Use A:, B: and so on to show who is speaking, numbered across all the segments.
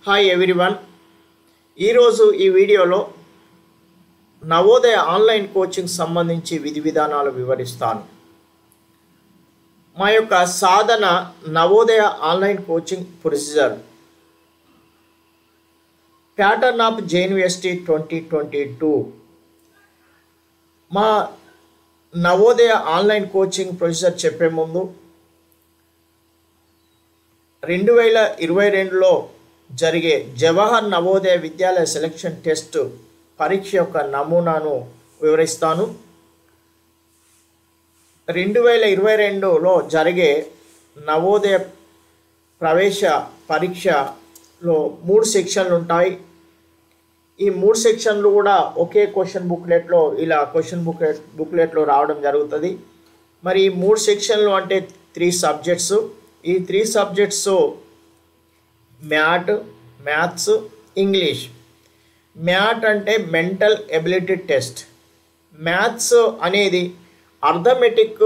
A: hi everyone ఈరోజు ఈ వీడియోలో నవోదయ ఆన్లైన్ కోచింగ్ సంబంధించి విధి విధానాలు వివరిస్తాను మా యొక్క సాధన Navodaya online coaching procedure pattern of JNVST twenty twenty two మా నవోదయ ఆన్లైన్ కోచింగ్ ప్రొసీజర్ చెప్పే ముందు రెండు వేల ఇరవై రెండులో జరిగే జవహర్ నవోదయ విద్యాలయ సెలక్షన్ టెస్ట్ పరీక్ష యొక్క నమూనాను వివరిస్తాను రెండు వేల ఇరవై రెండులో జరిగే నవోదయ ప్రవేశ పరీక్షలో మూడు సెక్షన్లు ఉంటాయి ఈ మూడు సెక్షన్లు కూడా ఒకే క్వశ్చన్ బుక్లెట్లో ఇలా క్వశ్చన్ బుక్లెట్ బుక్లెట్లో రావడం జరుగుతుంది మరి ఈ మూడు సెక్షన్లు అంటే త్రీ సబ్జెక్ట్స్ ఈ three subjects MAT maths English MAT అంటే మెంటల్ ఎబిలిటీ టెస్ట్ మ్యాథ్స్ అనేది అర్థమెటిక్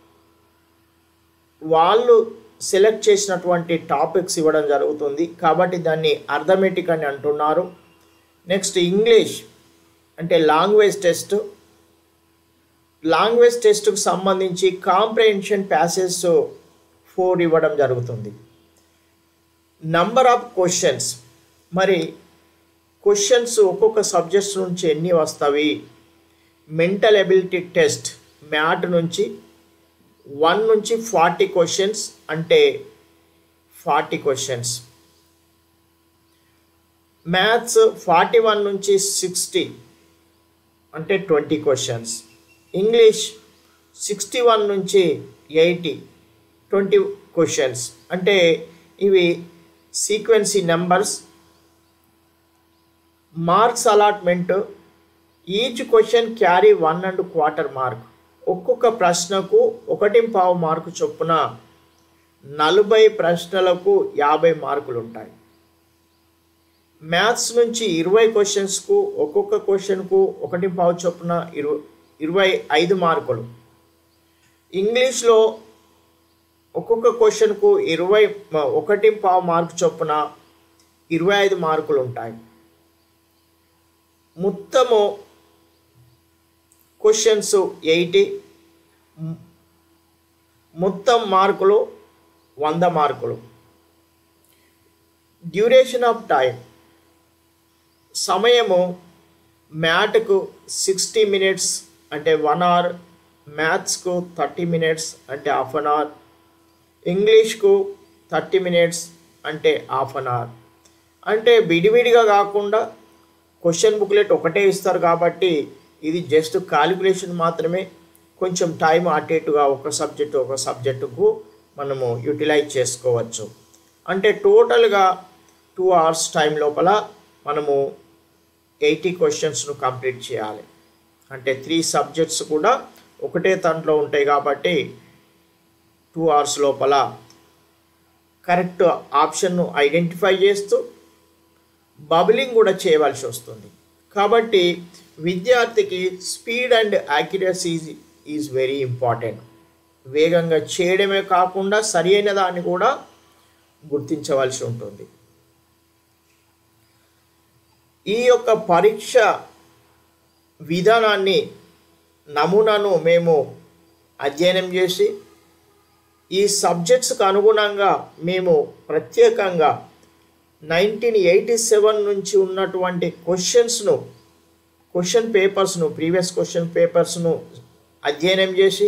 A: వాళ్ళు సెలెక్ట్ చేసినటువంటి టాపిక్స్ ఇవ్వడం జరుగుతుంది కాబట్టి దాన్ని అర్థమెటిక్ అని అంటున్నారు నెక్స్ట్ ఇంగ్లీష్ అంటే లాంగ్వేజ్ టెస్ట్ లాంగ్వేజ్ టెస్ట్కు సంబంధించి కాంప్రహెన్షన్ ప్యాసేజ్ ఫోర్ ఇవ్వడం జరుగుతుంది నంబర్ ఆఫ్ క్వశ్చన్స్ మరి క్వశ్చన్స్ ఒక్కొక్క సబ్జెక్ట్స్ నుంచి ఎన్ని వస్తాయి మెంటల్ ఎబిలిటీ టెస్ట్ మ్యాట్ నుంచి వన్ నుంచి ఫార్టీ క్వశ్చన్స్ అంటే forty questions maths forty one నుంచి సిక్స్టీ అంటే twenty questions English sixty one నుంచి ఎయిటీ ట్వంటీ క్వశ్చన్స్ అంటే ఇవి sequence numbers marks allotment each question carry one and quarter mark ఒక్కొక్క ప్రశ్నకు ఒకటి పావు మార్కు చొప్పున నలభై ప్రశ్నలకు యాభై మార్కులు ఉంటాయి మ్యాథ్స్ నుంచి ఇరవై క్వశ్చన్స్కు ఒక్కొక్క క్వశ్చన్కు ఒకటి పావు చొప్పున ఇరవై ఇరవై ఐదు మార్కులు ఇంగ్లీష్లో ఒక్కొక్క క్వశ్చన్కు ఇరవై ఒకటి పావు మార్కు చొప్పున ఇరవై ఐదు మార్కులు ఉంటాయి మొత్తము క్వశ్చన్స్ ఎయిటీ మొత్తం మార్కులు వంద మార్కులు డ్యూరేషన్ ఆఫ్ టైం సమయము మ్యాట్కు సిక్స్టీ మినిట్స్ అంటే వన్ అవర్ మ్యాథ్స్కు థర్టీ మినిట్స్ అంటే హాఫ్ అన్ అవర్ ఇంగ్లీష్కు థర్టీ మినిట్స్ అంటే హాఫ్ అన్ అవర్ అంటే విడివిడిగా కాకుండా క్వశ్చన్ బుక్లెట్ ఒకటే ఇస్తారు కాబట్టి ఇది జస్ట్ కాలిక్యులేషన్ మాత్రమే కొంచెం టైం అటు ఇటుగా ఒక సబ్జెక్టు ఒక సబ్జెక్టుకు మనము యూటిలైజ్ చేసుకోవచ్చు అంటే టోటల్గా టూ అవర్స్ టైం లోపల మనము ఎయిటీ క్వశ్చన్స్ను కంప్లీట్ చేయాలి అంటే త్రీ సబ్జెక్ట్స్ కూడా ఒకటే దాంట్లో ఉంటాయి కాబట్టి టూ అవర్స్ లోపల కరెక్ట్ ఆప్షన్ను ఐడెంటిఫై చేస్తూ బబులింగ్ కూడా చేయవలసి వస్తుంది కాబట్టి విద్యార్థికి speed and accuracy is very important వేగంగా చేయడమే కాకుండా సరి అయిన దాన్ని కూడా గుర్తించవలసి ఉంటుంది ఈ యొక్క పరీక్ష విధానాన్ని నమూనాను మేము అధ్యయనం చేసి ఈ సబ్జెక్ట్స్కి అనుగుణంగా మేము ప్రత్యేకంగా నైన్టీన్ ఎయిటీ సెవెన్ నుంచి ఉన్నటువంటి క్వశ్చన్స్ను క్వశ్చన్ పేపర్స్ను ప్రీవియస్ క్వశ్చన్ పేపర్స్ను అధ్యయనం చేసి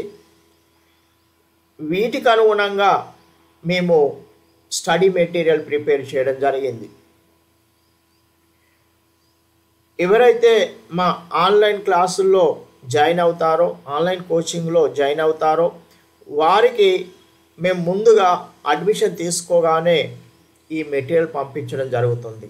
A: వీటికి అనుగుణంగా మేము స్టడీ మెటీరియల్ ప్రిపేర్ చేయడం జరిగింది ఎవరైతే మా ఆన్లైన్ క్లాసుల్లో జాయిన్ అవుతారో ఆన్లైన్ కోచింగ్లో జాయిన్ అవుతారో వారికి మేము ముందుగా అడ్మిషన్ తీసుకోగానే ఈ మెటీరియల్ పంపించడం జరుగుతుంది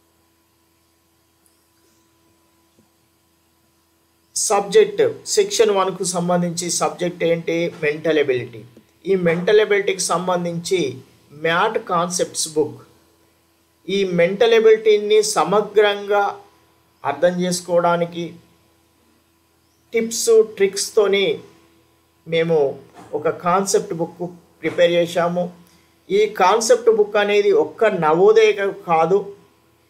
A: సబ్జెక్ట్ సెక్షన్ వన్కు సంబంధించి సబ్జెక్ట్ ఏంటి మెంటల్ ఎబిలిటీ ఈ మెంటల్ ఎబిలిటీకి సంబంధించి మ్యాట్ కాన్సెప్ట్స్ బుక్ ఈ మెంటల్ ఎబిలిటీని సమగ్రంగా అర్థం చేసుకోవడానికి టిప్స్ ట్రిక్స్తోని మేము ఒక కాన్సెప్ట్ బుక్ ప్రిపేర్ చేశాము ఈ కాన్సెప్ట్ బుక్ అనేది ఒక్క నవోదయ కాదు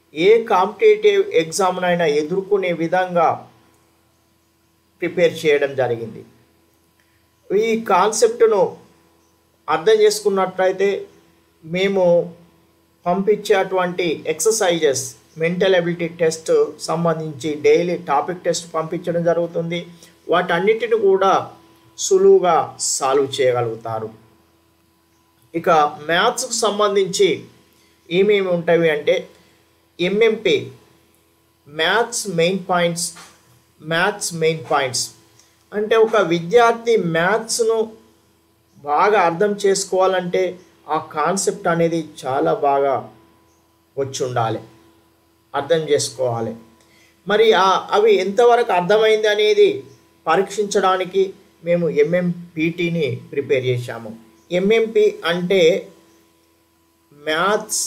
A: ఏ కాంపిటేటివ్ ఎగ్జామ్నైనా ఎదుర్కొనే విధంగా ప్రిపేర్ చేయడం జరిగింది ఈ కాన్సెప్ట్ను అర్థం చేసుకున్నట్లయితే మేము పంపించేటువంటి ఎక్సర్సైజెస్ మెంటల్ అబిలిటీ టెస్ట్ సంబంధించి డైలీ టాపిక్ టెస్ట్ పంపించడం జరుగుతుంది వాటన్నిటిని కూడా సులువుగా సాల్వ్ చేయగలుగుతారు ఇక మ్యాథ్స్కి సంబంధించి ఏమేమి ఉంటాయి అంటే MMP maths main points maths main points అంటే ఒక విద్యార్థి మ్యాథ్స్ను బాగా అర్థం చేసుకోవాలంటే ఆ కాన్సెప్ట్ అనేది చాలా బాగా వచ్చి ఉండాలి అర్థం చేసుకోవాలి మరి ఆ అవి ఎంతవరకు అర్థమైంది అనేది పరీక్షించడానికి మేము ఎంఎంపీటీని ప్రిపేర్ చేశాము ఎంఎంపి అంటే maths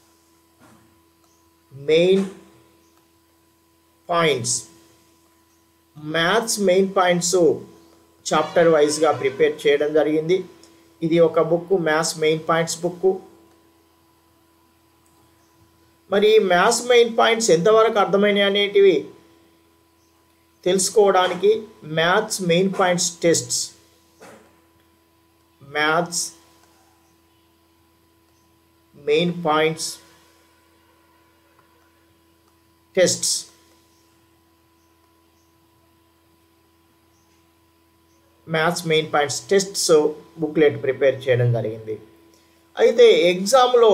A: main points maths main points chapter వైజ్గా ప్రిపేర్ చేయడం జరిగింది ఇది ఒక book maths main points book మరి ఈ మ్యాథ్స్ మెయిన్ పాయింట్స్ ఎంతవరకు అర్థమైనాయి అనేటివి తెలుసుకోవడానికి maths main points tests maths main points tests maths main points tests booklet prepare చేయడం జరిగింది అయితే ఎగ్జామ్లో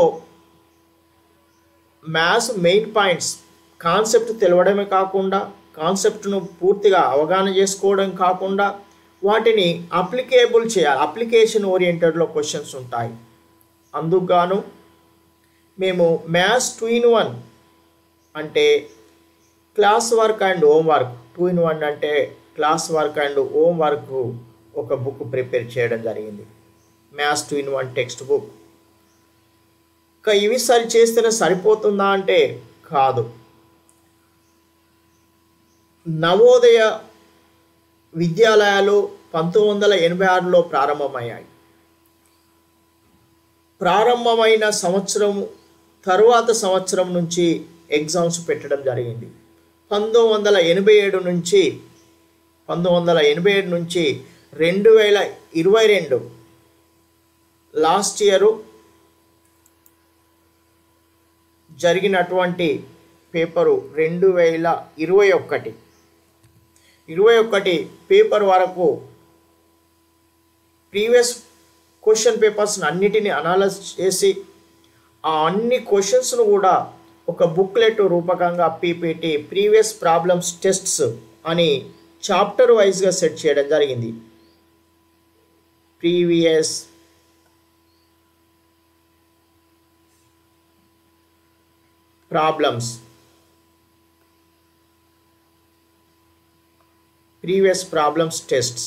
A: మ్యాథ్స్ మెయిన్ పాయింట్స్ కాన్సెప్ట్ తెలవడమే కాకుండా కాన్సెప్ట్ను పూర్తిగా అవగాహన చేసుకోవడం కాకుండా వాటిని అప్లికేబుల్ చేయాలి అప్లికేషన్ ఓరియంటెడ్లో క్వశ్చన్స్ ఉంటాయి అందుకు గాను మేము మ్యాథ్స్ టూ ఇన్ వన్ అంటే class work and home work two in one అంటే class work and home work ఒక బుక్ ప్రిపేర్ చేయడం జరిగింది maths two in one text book ఇంకా ఇవి సరి చేస్తేనే సరిపోతుందా అంటే కాదు నవోదయ విద్యాలయాలు పంతొమ్మిది వందల ఎనభై ఆరులో ప్రారంభమయ్యాయి ప్రారంభమైన సంవత్సరం తరువాత సంవత్సరం నుంచి ఎగ్జామ్స్ పెట్టడం జరిగింది పంతొమ్మిది వందల ఎనభై ఏడు నుంచి పంతొమ్మిది వందల ఎనభై ఏడు నుంచి రెండు వేల ఇరవై రెండు లాస్ట్ ఇయరు జరిగినటువంటి పేపరు రెండు వేల ఇరవై ఒకటి ఇరవై ఒకటి పేపర్ వరకు ప్రీవియస్ క్వశ్చన్ పేపర్స్ని అన్నిటిని అనాలైజ్ చేసి ఆ అన్ని క్వశ్చన్స్ను కూడా ఒక బుక్లెట్ రూపకంగా పీపీటీ ప్రీవియస్ ప్రాబ్లమ్స్ టెస్ట్స్ అని చాప్టర్ వైజ్గా సెట్ చేయడం జరిగింది previous problems previous problems tests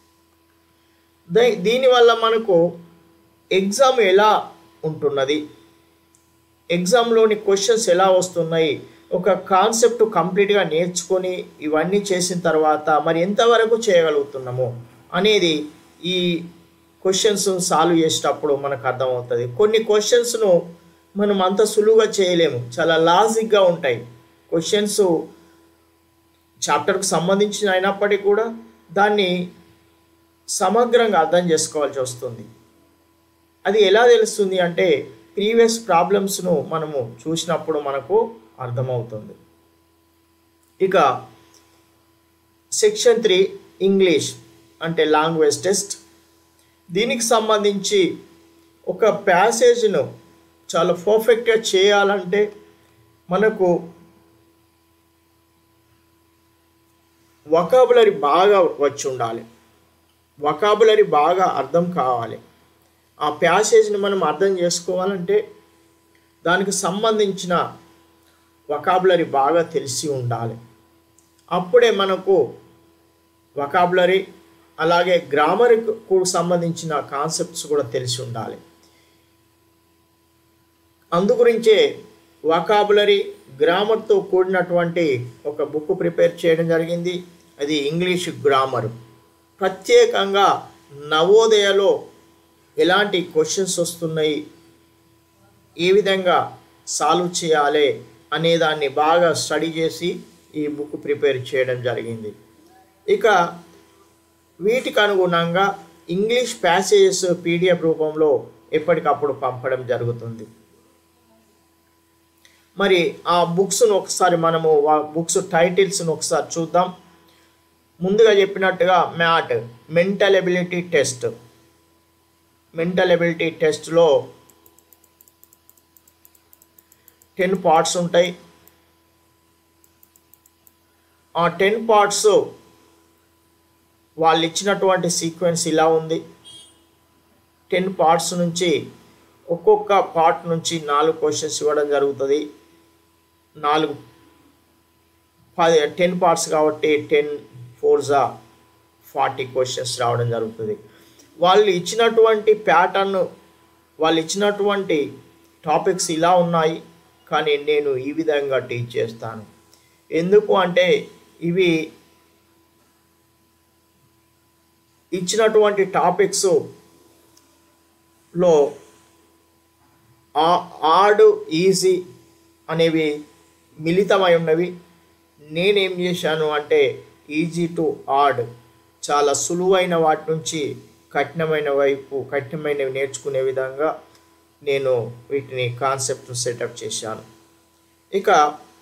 A: దీనివల్ల మనకు ఎగ్జామ్ ఎలా ఉంటున్నది ఎగ్జామ్లోని క్వశ్చన్స్ ఎలా వస్తున్నాయి ఒక కాన్సెప్ట్ కంప్లీట్గా నేర్చుకొని ఇవన్నీ చేసిన తర్వాత మరి ఎంతవరకు చేయగలుగుతున్నాము అనేది ఈ క్వశ్చన్స్ సాల్వ్ చేసేటప్పుడు మనకు అర్థమవుతుంది కొన్ని క్వశ్చన్స్ను మనం అంత సులువుగా చేయలేము చాలా లాజిక్గా ఉంటాయి క్వశ్చన్స్ చాప్టర్కి సంబంధించిన అయినప్పటికీ కూడా దాన్ని సమగ్రంగా అర్థం చేసుకోవాల్సి వస్తుంది అది ఎలా తెలుస్తుంది అంటే ప్రీవియస్ ప్రాబ్లమ్స్ను మనము చూసినప్పుడు మనకు అర్థమవుతుంది ఇక సెక్షన్ త్రీ ఇంగ్లీష్ అంటే లాంగ్వేజ్ టెస్ట్ దీనికి సంబంధించి ఒక ప్యాసేజ్ను చాలా పర్ఫెక్ట్గా చేయాలంటే మనకు వకాబులరీ బాగా వచ్చి ఉండాలి వకాబులరీ బాగా అర్థం కావాలి ఆ ప్యాసేజ్ని మనం అర్థం చేసుకోవాలంటే దానికి సంబంధించిన వకాబులరీ బాగా తెలిసి ఉండాలి అప్పుడే మనకు వకాబులరీ అలాగే గ్రామర్కు సంబంధించిన కాన్సెప్ట్స్ కూడా తెలిసి ఉండాలి అందుగురించే వకాబులరీ గ్రామర్తో కూడినటువంటి ఒక బుక్ ప్రిపేర్ చేయడం జరిగింది అది ఇంగ్లీష్ గ్రామర్ ప్రత్యేకంగా నవోదయలో ఎలాంటి క్వశ్చన్స్ వస్తున్నాయి ఏ విధంగా సాల్వ్ చేయాలి అనే దాన్ని బాగా స్టడీ చేసి ఈ బుక్ ప్రిపేర్ చేయడం జరిగింది ఇక వీటికి అనుగుణంగా ఇంగ్లీష్ ప్యాసేజెస్ పీడిఎఫ్ రూపంలో ఎప్పటికప్పుడు పంపడం జరుగుతుంది మరి ఆ బుక్స్ను ఒకసారి మనము ఆ బుక్స్ టైటిల్స్ను ఒకసారి చూద్దాం ముందుగా చెప్పినట్టుగా MAT mental ability test mental ability టెస్ట్లో టెన్ పార్ట్స్ ఉంటాయి ఆ టెన్ పార్ట్స్ వాళ్ళు ఇచ్చినటువంటి సీక్వెన్స్ ఇలా ఉంది టెన్ పార్ట్స్ నుంచి ఒక్కొక్క పార్ట్ నుంచి నాలుగు క్వశ్చన్స్ ఇవ్వడం జరుగుతుంది నాలుగు పది టెన్ పార్ట్స్ కాబట్టి టెన్ ఫోర్జా ఫార్టీ క్వశ్చన్స్ రావడం జరుగుతుంది వాళ్ళు ఇచ్చినటువంటి ప్యాటర్న్ వాళ్ళు ఇచ్చినటువంటి టాపిక్స్ ఇలా ఉన్నాయి కానీ నేను ఈ విధంగా టీచ్ చేస్తాను ఎందుకు అంటే ఇవి ఇచ్చినటువంటి టాపిక్స్ లో ఆడ్ ఈజీ అనేవి మిళితమై ఉన్నవి నేనేం చేశాను అంటే ఈజీ టు ఆడ్ చాలా సులువైన వాటి నుంచి కఠినమైన వైపు కఠినమైనవి నేర్చుకునే విధంగా నేను వీటిని కాన్సెప్ట్ సెటప్ చేశాను ఇక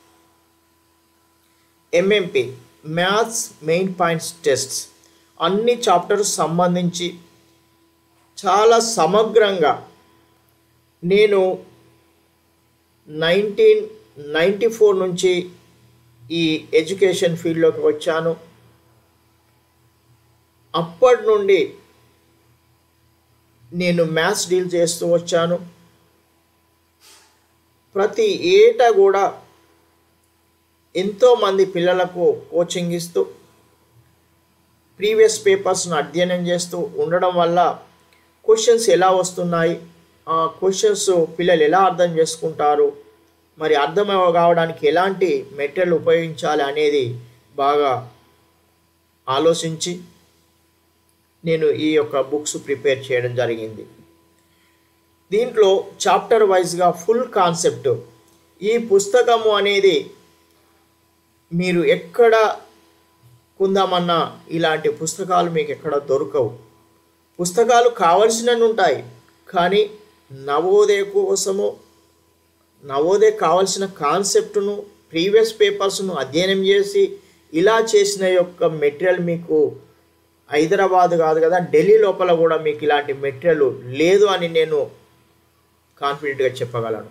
A: MMP maths main points tests అన్ని చాప్టర్స్ సంబంధించి చాలా సమగ్రంగా నేను నైన్టీన్ నైంటీ ఫోర్ నుంచి ఈ ఎడ్యుకేషన్ ఫీల్డ్లోకి వచ్చాను అప్పటి నుండి నేను మ్యాథ్స్ డీల్ చేస్తూ వచ్చాను ప్రతి ఏటా కూడా ఎంతోమంది పిల్లలకు కోచింగ్ ఇస్తూ ప్రీవియస్ పేపర్స్ను అధ్యయనం చేస్తూ ఉండడం వల్ల క్వశ్చన్స్ ఎలా వస్తున్నాయి ఆ క్వశ్చన్స్ పిల్లలు ఎలా అర్థం చేసుకుంటారు మరి అర్థం కావడానికి ఎలాంటి మెటీరియల్ ఉపయోగించాలి అనేది బాగా ఆలోచించి నేను ఈ యొక్క బుక్స్ ప్రిపేర్ చేయడం జరిగింది దీంట్లో చాప్టర్ వైజ్గా ఫుల్ కాన్సెప్ట్ ఈ పుస్తకము అనేది మీరు ఎక్కడ కొందామన్నా ఇలాంటి పుస్తకాలు మీకు ఎక్కడ దొరకవు పుస్తకాలు కావలసినవి ఉంటాయి కానీ నవోదయ కోసము నవోదయ కావలసిన కాన్సెప్ట్ను ప్రీవియస్ పేపర్స్ను అధ్యయనం చేసి ఇలా చేసిన యొక్క మెటీరియల్ మీకు హైదరాబాద్ కాదు కదా ఢిల్లీ లోపల కూడా మీకు ఇలాంటి మెటీరియల్ లేదు అని నేను కాన్ఫిడెంట్గా చెప్పగలను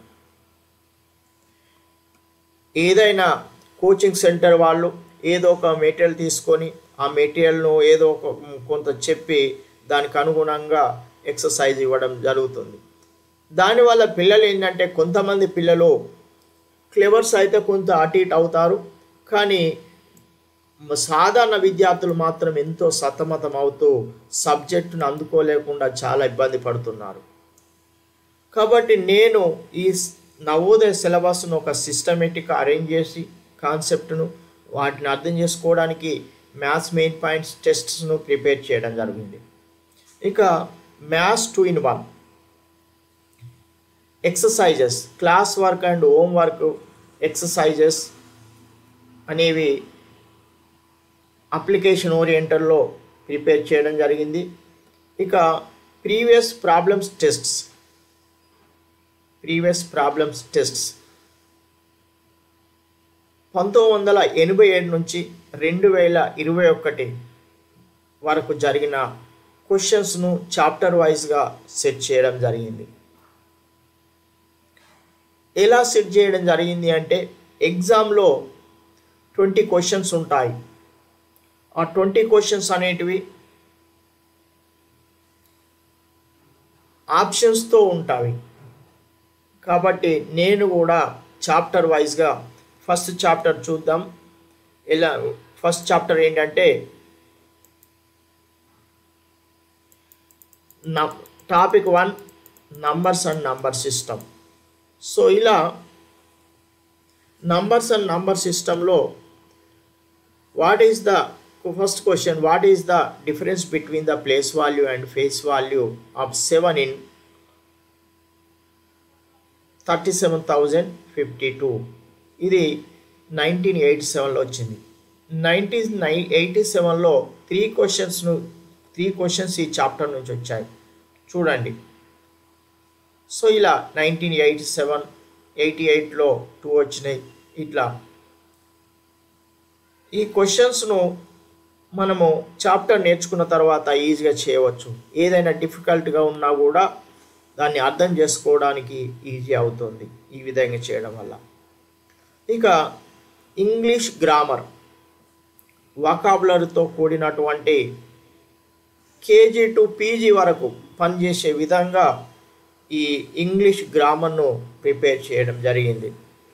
A: ఏదైనా కోచింగ్ సెంటర్ వాళ్ళు ఏదో ఒక మెటీరియల్ తీసుకొని ఆ మెటీరియల్ను ఏదో ఒక కొంత చెప్పి దానికి అనుగుణంగా ఎక్సర్సైజ్ ఇవ్వడం జరుగుతుంది దానివల్ల పిల్లలు ఏంటంటే కొంతమంది పిల్లలు క్లెవర్స్ అయితే కొంత అటు ఇటు అవుతారు కానీ సాధారణ విద్యార్థులు మాత్రం ఎంతో సతమతం అవుతూ సబ్జెక్టును అందుకోలేకుండా చాలా ఇబ్బంది పడుతున్నారు కాబట్టి నేను ఈ నవోదయ సిలబస్ను ఒక సిస్టమేటిక్గా అరేంజ్ చేసి కాన్సెప్ట్ను వాటిని అర్థం చేసుకోవడానికి మ్యాథ్స్ మెయిన్ పాయింట్స్ టెస్ట్స్ను ప్రిపేర్ చేయడం జరిగింది ఇక maths two in one exercises class work and home work exercises అనేవి అప్లికేషన్ ఓరియంటల్లో ప్రిపేర్ చేయడం జరిగింది ఇక previous problems tests previous problems tests పంతొమ్మిది వందల ఎనభై ఏడు నుంచి రెండు వేల ఇరవై ఒకటి వరకు జరిగిన క్వశ్చన్స్ను చాప్టర్ వైజ్గా సెట్ చేయడం జరిగింది ఎలా సెట్ చేయడం జరిగింది అంటే ఎగ్జామ్లో ట్వంటీ క్వశ్చన్స్ ఉంటాయి ఆ ట్వంటీ క్వశ్చన్స్ అనేటివి ఆప్షన్స్తో ఉంటాయి కాబట్టి నేను కూడా చాప్టర్ వైజ్గా ఫస్ట్ చాప్టర్ చూద్దాం ఎలా ఫస్ట్ చాప్టర్ ఏంటంటే topic one numbers and number system so ఇలా నంబర్స్ అండ్ నంబర్ సిస్టంలో what is the first question what is the difference between the place value and face value of seven in thirty seven thousand fifty two ఇది nineteen eighty సెవెన్లో వచ్చింది nineteen nine eighty సెవెన్లో three క్వశ్చన్స్ను three questions ఈ chapter నుంచి వచ్చాయి చూడండి so ఇలా నైన్టీన్ ఎయిటీ సెవెన్ ఎయిటీ ఎయిట్లో టూ వచ్చినాయి ఇట్లా ఈ క్వశ్చన్స్ను మనము చాప్టర్ నేర్చుకున్న తర్వాత ఈజీగా చేయవచ్చు ఏదైనా డిఫికల్ట్గా ఉన్నా కూడా దాన్ని అర్థం చేసుకోవడానికి ఈజీ అవుతుంది ఈ విధంగా చేయడం వల్ల ఇక ఇంగ్లీష్ గ్రామర్ వకాబులరీతో కూడినటువంటి కేజీ టు పీజీ వరకు పనిచేసే విధంగా ఈ ఇంగ్లీష్ గ్రామర్ను ప్రిపేర్ చేయడం జరిగింది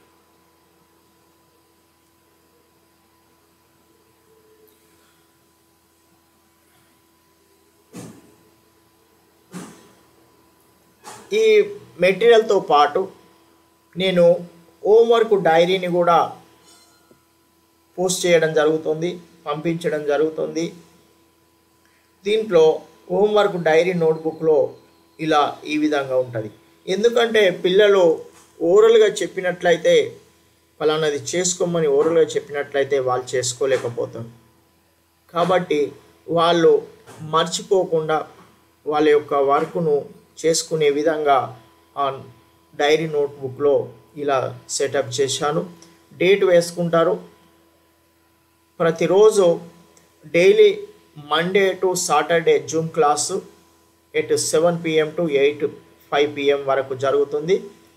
A: ఈ మెటీరియల్తో పాటు నేను హోంవర్క్ డైరీని కూడా పోస్ట్ చేయడం జరుగుతుంది పంపించడం జరుగుతుంది దీంట్లో హోంవర్క్ డైరీ నోట్బుక్లో ఇలా ఈ విధంగా ఉంటుంది ఎందుకంటే పిల్లలు ఓరల్గా చెప్పినట్లయితే ఫలానాది చేసుకోమని ఓరల్గా చెప్పినట్లయితే వాళ్ళు చేసుకోలేకపోతారు కాబట్టి వాళ్ళు మర్చిపోకుండా వాళ్ళ యొక్క వర్క్ను చేసుకునే విధంగా ఆ డైరీ నోట్బుక్లో ఇలా సెటప్ చేశాను డేట్ వేసుకుంటారు ప్రతిరోజు daily Monday to Saturday Zoom class at seven PM to eight five PM వరకు జరుగుతుంది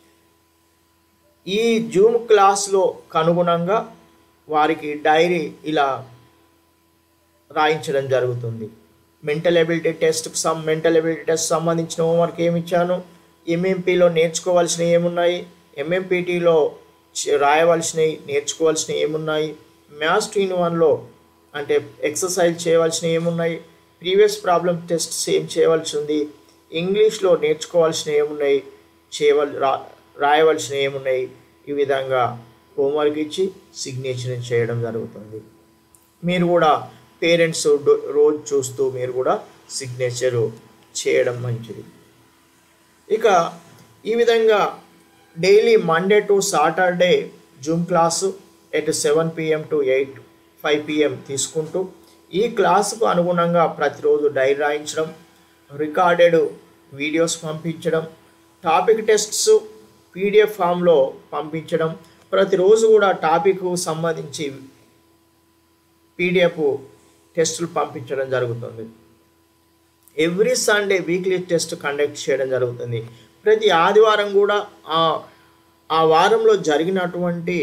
A: ఈ జూమ్ క్లాస్లో కనుగుణంగా వారికి డైరీ ఇలా రాయించడం జరుగుతుంది మెంటల్ ఎబిలిటీ టెస్ట్కి సమ్ మెంటల్ ఎబిలిటీ టెస్ట్ సంబంధించిన హోంవర్క్ ఏమి ఇచ్చాను ఎంఎంపీలో నేర్చుకోవాల్సినవి ఏమున్నాయి ఎంఎంపీటీలో రాయవలసినవి నేర్చుకోవాల్సినవి ఏమున్నాయి మ్యాథ్స్ టూ ఇన్ వన్లో అంటే ఎక్సర్సైజ్ చేయవలసినవి ఏమున్నాయి ప్రీవియస్ ప్రాబ్లమ్ టెస్ట్స్ ఏం చేయవలసి ఉంది ఇంగ్లీష్లో నేర్చుకోవాల్సినవి ఏమున్నాయి చేయవల్ రా రాయవలసినవి ఏమున్నాయి ఈ విధంగా హోంవర్క్ ఇచ్చి సిగ్నేచర్ చేయడం జరుగుతుంది మీరు కూడా పేరెంట్స్ రోజు చూస్తూ మీరు కూడా సిగ్నేచరు చేయడం మంచిది ఇక ఈ విధంగా daily Monday to Saturday Zoom class at seven PM to eight five PM తీసుకుంటూ ఈ క్లాసుకు అనుగుణంగా ప్రతిరోజు డైరీ రాయించడం రికార్డెడ్ వీడియోస్ పంపించడం టాపిక్ టెస్ట్స్ పీడిఎఫ్ ఫామ్లో పంపించడం ప్రతిరోజు కూడా టాపిక్ సంబంధించి పీడిఎఫ్ టెస్టులు పంపించడం జరుగుతుంది every Sunday weekly test conduct చేయడం జరుగుతుంది ప్రతి ఆదివారం కూడా ఆ ఆ వారంలో జరిగినటువంటి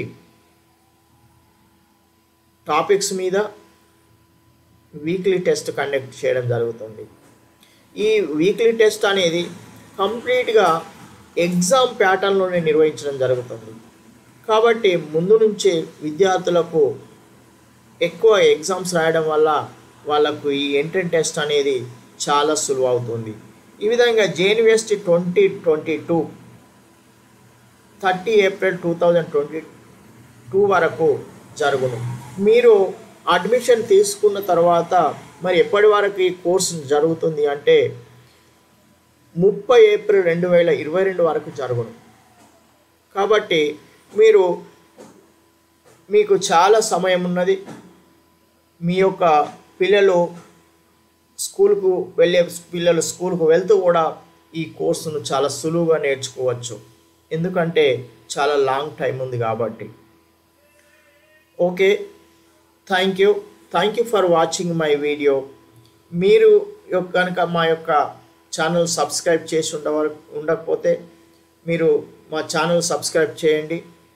A: టాపిక్స్ మీద వీక్లీ టెస్ట్ కండక్ట్ చేయడం జరుగుతుంది ఈ వీక్లీ టెస్ట్ అనేది కంప్లీట్గా ఎగ్జామ్ ప్యాటర్న్లోనే నిర్వహించడం జరుగుతుంది కాబట్టి ముందు నుంచే విద్యార్థులకు ఎక్కువ ఎగ్జామ్స్ రాయడం వల్ల వాళ్ళకు ఈ ఎంట్రీ టెస్ట్ అనేది చాలా సులువు అవుతుంది ఈ విధంగా JNVST twenty twenty two thirty April two thousand twenty two వరకు జరుగును మీరు అడ్మిషన్ తీసుకున్న తర్వాత మరి ఎప్పటి వరకు ఈ కోర్సు జరుగుతుంది అంటే ముప్పై ఏప్రిల్ రెండు వేల ఇరవై రెండు వరకు జరుగును కాబట్టి మీరు మీకు చాలా సమయం ఉన్నది మీ యొక్క పిల్లలు స్కూల్కు వెళ్ళే పిల్లలు స్కూల్కు వెళ్తూ కూడా ఈ కోర్సును చాలా సులువుగా నేర్చుకోవచ్చు ఎందుకంటే చాలా లాంగ్ టైం ఉంది కాబట్టి okay thank you thank you for watching my video మీరు కనుక మా యొక్క ఛానల్ సబ్స్క్రైబ్ చేసి ఉండవ ఉండకపోతే మీరు మా ఛానల్ సబ్స్క్రైబ్ చేయండి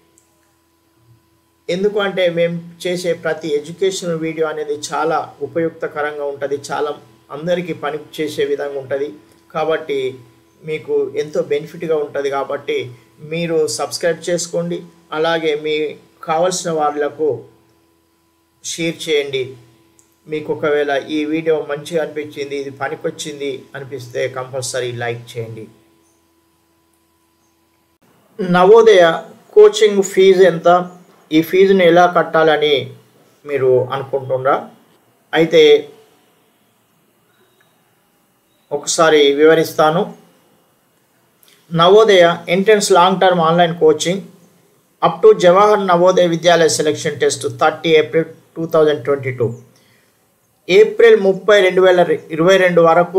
A: ఎందుకంటే మేము చేసే ప్రతి ఎడ్యుకేషనల్ వీడియో అనేది చాలా ఉపయుక్తకరంగా ఉంటుంది చాలా అందరికీ పని చేసే విధంగా ఉంటుంది కాబట్టి మీకు ఎంతో బెనిఫిట్గా ఉంటుంది కాబట్టి మీరు సబ్స్క్రైబ్ చేసుకోండి అలాగే మీ కావలసిన వాళ్ళకు షేర్ చేయండి మీకు ఒకవేళ ఈ వీడియో మంచిగా అనిపించింది ఇది పనికొచ్చింది అనిపిస్తే కంపల్సరీ లైక్ చేయండి నవోదయ కోచింగ్ ఫీజు ఎంత ఈ ఫీజుని ఎలా కట్టాలని మీరు అనుకుంటున్నారా అయితే ఒకసారి వివరిస్తాను Navodaya entrance long term online coaching up to Jawahar Navodaya Vidyalaya selection test thirty April two thousand twenty two April ముప్పై రెండు వేల ఇరవై రెండు వరకు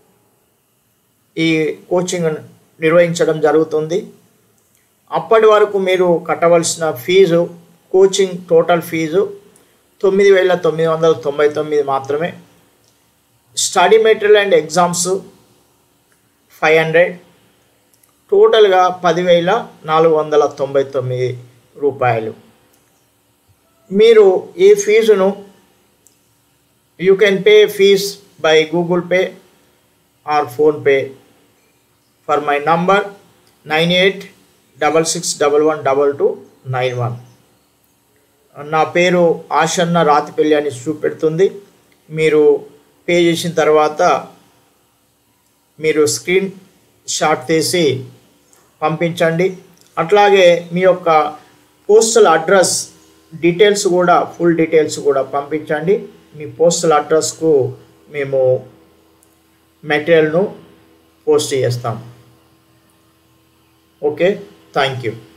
A: ఈ కోచింగ్ నిర్వహించడం జరుగుతుంది అప్పటి వరకు మీరు కట్టవలసిన ఫీజు కోచింగ్ టోటల్ ఫీజు తొమ్మిది వేల తొమ్మిది వందల తొంభై తొమ్మిది మాత్రమే study material and exams five hundred టోటల్గా పదివేల నాలుగు వందల తొంభై తొమ్మిది రూపాయలు మీరు ఈ ఫీజును you can pay fees by Google Pay or PhonePe for my number nine eight double six double one double two nine one నా పేరు ఆషన్న రాతిపల్లి అని చూపెడుతుంది మీరు పే చేసిన తర్వాత మీరు స్క్రీన్ షాట్ తీసి పంపించండి అట్లాగే మీ యొక్క పోస్టల్ అడ్రస్ డీటెయిల్స్ కూడా ఫుల్ డీటెయిల్స్ కూడా పంపించండి మీ పోస్టల్ అడ్రస్కు మేము మెటీరియల్ను పోస్ట్ చేస్తాం ఓకే థ్యాంక్ యూ